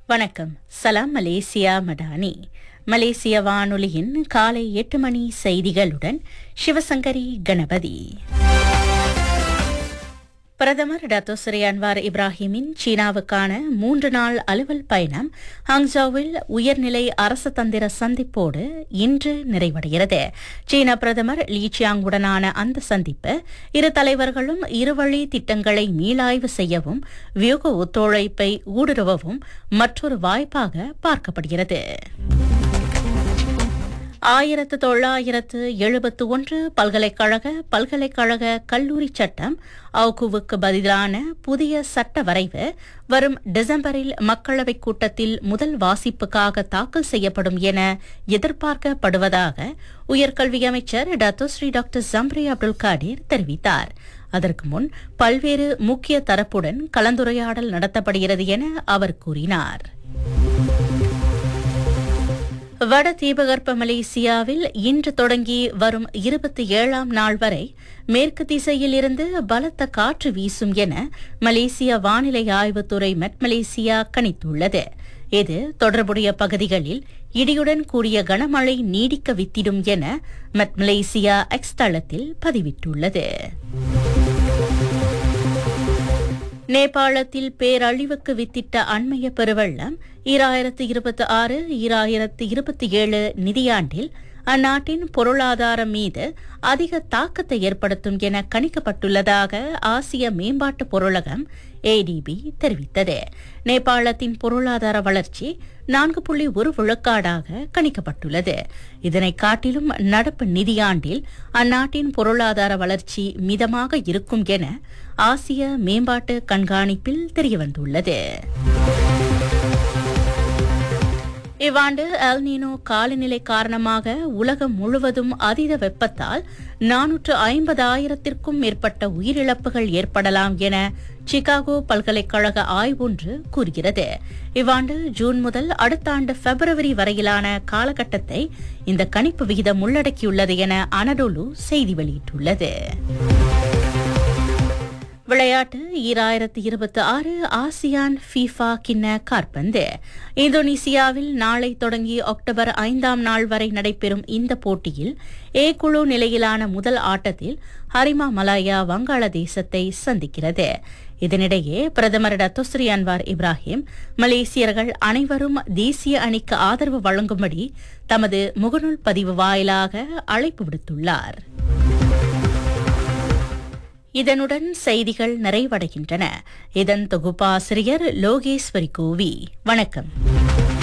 வணக்கம் சலாம் மலேசியா மடானி மலேசிய வானொலியின் காலை எட்டு மணி செய்திகளுடன் சிவசங்கரி கணபதி பிரதமர் டத்தோசரி அன்வார் இப்ராஹிமின் சீனாவுக்கான மூன்று நாள் அலுவல் பயணம் ஹாங்ஜோவில் உயர்நிலை அரசு தந்திர சந்திப்போடு இன்று நிறைவடைகிறது சீன பிரதமர் லீ சியாங்குடனான அந்த சந்திப்பு இரு தலைவர்களும் இருவழி திட்டங்களை மீளாய்வு செய்யவும் வியூக ஒத்துழைப்பை ஊடுருவவும் மற்றொரு வாய்ப்பாக பார்க்கப்படுகிறது ஆயிரத்து தொள்ளாயிரத்து எழுபத்து ஒன்று பல்கலைக்கழக பல்கலைக்கழக கல்லூரி சட்டம் அவுகுவுக்கு பதிலான புதிய சட்ட வரைவு வரும் டிசம்பரில் மக்களவைக் கூட்டத்தில் முதல் வாசிப்புக்காக தாக்கல் செய்யப்படும் என எதிர்பார்க்கப்படுவதாக உயர்கல்வி அமைச்சர் Datuk Seri doctor Zambry Abdul Kadir தெரிவித்தார் அதற்கு முன் பல்வேறு முக்கிய தரப்புடன் கலந்துரையாடல் நடத்தப்படுகிறது என அவர் கூறினார் வட தீபகற்ப மலேசியாவில் இன்று தொடங்கி வரும் இருபத்தி ஏழாம் நாள் வரை மேற்கு திசையில் இருந்து பலத்த காற்று வீசும் என மலேசிய வானிலை ஆய்வுத்துறை மெட் மலேசியா கணித்துள்ளது இது தொடர்புடைய பகுதிகளில் இடியுடன் கூடிய கனமழை நீடிக்க வித்திடும் என மெட் மலேசியா எக்ஸ் தளத்தில் பதிவிட்டுள்ளது நேபாளத்தில் பேரழிவுக்கு வித்திட்ட அண்மைய பெருவெள்ளம் ஈராயிரத்து இருபத்தி ஆறு ஈராயிரத்து இருபத்தி ஏழு நிதியாண்டில் அந்நாட்டின் பொருளாதாரம் மீது அதிக தாக்கத்தை ஏற்படுத்தும் என கணிக்கப்பட்டுள்ளதாக ஆசிய மேம்பாட்டு பொருளகம் ஏடிபி தெரிவித்தது நேபாளத்தின் பொருளாதார வளர்ச்சி நான்கு புள்ளி ஒரு விழுக்காடாக கணிக்கப்பட்டுள்ளது இதனை காட்டிலும் நடப்பு நிதியாண்டில் அந்நாட்டின் பொருளாதார வளர்ச்சி மிதமாக இருக்கும் என ஆசிய மேம்பாட்டு கண்காணிப்பில் தெரியவந்துள்ளது இவ்வாண்டு அல்னினோ காலநிலை காரணமாக உலகம் முழுவதும் அதீத வெப்பத்தால் நானூற்று ஐம்பதாயிரத்திற்கும் மேற்பட்ட உயிரிழப்புகள் ஏற்படலாம் என சிகாகோ பல்கலைக்கழக ஆய்வொன்று கூறுகிறது இவ்வாண்டு ஜூன் முதல் அடுத்த ஆண்டு பிப்ரவரி வரையிலான காலகட்டத்தை இந்த கணிப்பு விகிதம் உள்ளடக்கியுள்ளது என அனடோலு செய்தி வெளியிட்டுள்ளது விளையாட்டு ஈராயிரத்து இருபத்தி ஆறு ஆசியான் ஃபீஃபா கிண்ண காற்பந்து இந்தோனேசியாவில் நாளை தொடங்கி அக்டோபர் ஐந்தாம் நாள் வரை நடைபெறும் இந்த போட்டியில் ஏ குழு நிலையிலான முதல் ஆட்டத்தில் ஹரிமா மலாயா வங்காளதேசத்தை சந்திக்கிறது இதனிடையே பிரதமர் டத்தோஸ்ரீ அன்வார் இப்ராஹிம் மலேசியர்கள் அனைவரும் தேசிய அணிக்கு ஆதரவு வழங்கும்படி தமது முகநூல் பதிவு வாயிலாக அழைப்பு விடுத்துள்ளார் இதனுடன் செய்திகள் நிறைவடைகின்றன இதன் தொகுப்பாசிரியர் லோகேஸ்வரி கோவி வணக்கம்